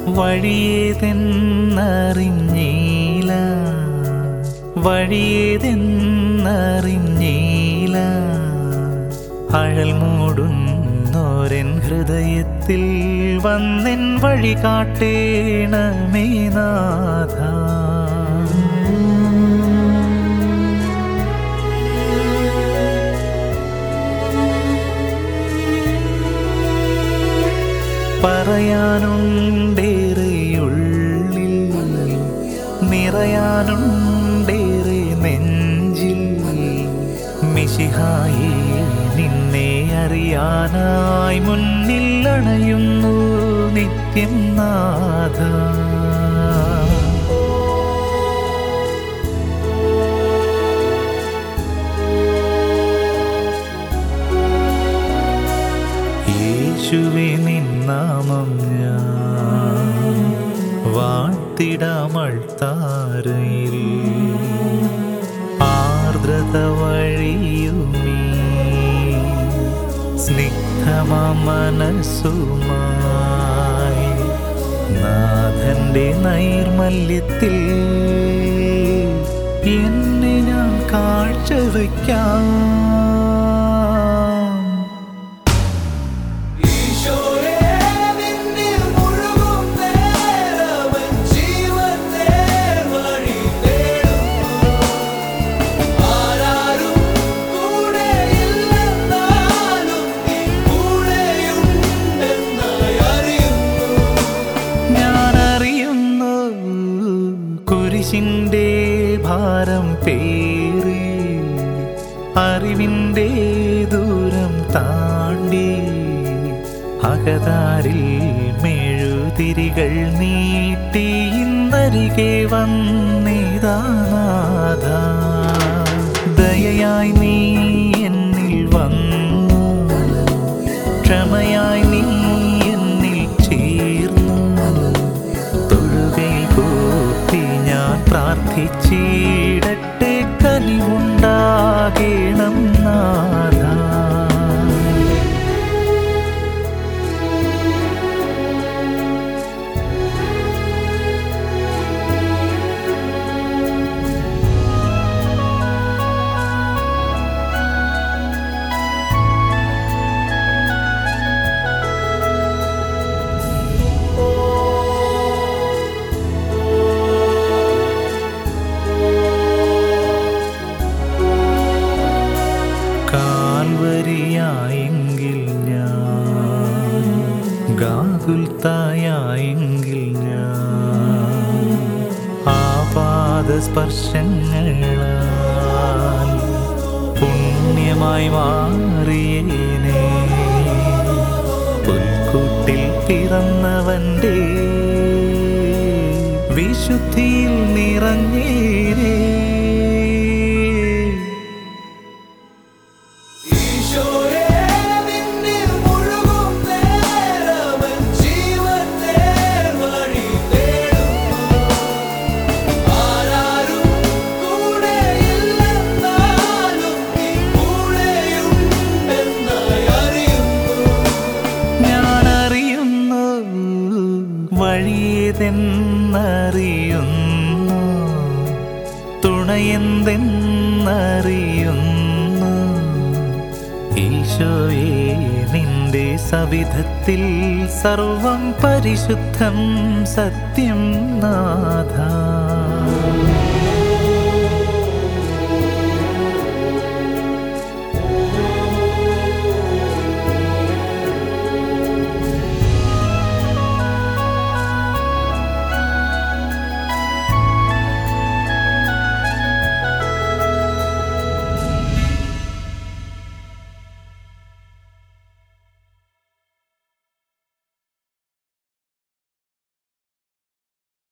വഴിയേതെന്നറിഞ്ഞീല വഴിയേതെന്നറിഞ്ഞീല അഴൽ മൂടുന്നോരൻ ഹൃദയത്തിൽ വന്നെൻ വഴി കാട്ടേണമേ നാഥ പറയാനുണ്ടേറെയുള്ളിൽ നിറയാനുണ്ടേറെ നെഞ്ചിൽ മിശിഹായി നിന്നെ അറിയാനായി മുന്നിൽ അണയുന്നു നിത്യം നാഥ യേശുവെ നിന്നാമം ഞാൻ വാഴ്ത്തിടാമൾത്താരയിൽ ആർദ്രത വഴിയുമീ സ്നിഗ്ധമാ മനസ്സുമായി നാഥന്റെ നൈർമല്യത്തിൽ എന്നെ ഞാൻ കാഴ്ചവെക്കാം ഈശോയേ നിന്നിൽ മുഴുകും നേരമൻ ജീവൻ നേർവഴി തേടുന്നു ആരാരും കൂടെയില്ലെന്നാലും നീ കൂടെയുണ്ടെന്നായി അറിയുന്നു ഞാൻ അറിയുന്നു കുരിശിൻ്റെ ഭാരം പേറി അറിവിൻ്റെ ദൂരം താണ്ടി അകതാരിൽ മെഴുതിരികൾ നീട്ടി ഇന്നരികെ വന്നിതാനാഥ ദയയായി നീ എന്നിൽ വന്നു ക്ഷമയായി നീ എന്നിൽ ചേർന്നു തൊഴുകൈ കൂപ്പി ഞാൻ പ്രാർത്ഥിച്ചിടട്ടെ കനിവുണ്ടാകേണം നാഥ കാൽവരിയായെങ്കിൽ ഞാൻ ഗാകുൽത്തായെങ്കിൽ ഞാൻ ആപാദസ്പർശങ്ങളാൽ പുണ്യമായി മാറിയേനെ പുൽക്കൂട്ടിൽ പിറന്നവൻ്റെ വിശുദ്ധിയിൽ നിറഞ്ഞേരേ ഈശോയേ നിന്നിൽ മുഴുകും നേരമൻ ജീവൻ നേർവഴി തേടുന്നു ആരാരും കൂടെയില്ലെന്നാലും നീ കൂടെയുണ്ടെന്നായി അറിയുന്നു ഞാൻ അറിയുന്നു വഴിയതെന്നറിയുന്നു തുണയെന്തെന്നറിയുന്നു ഈശോയെ നിന്റെ സവിധത്തിൽ സർവം പരിശുദ്ധം സത്യം നാഥ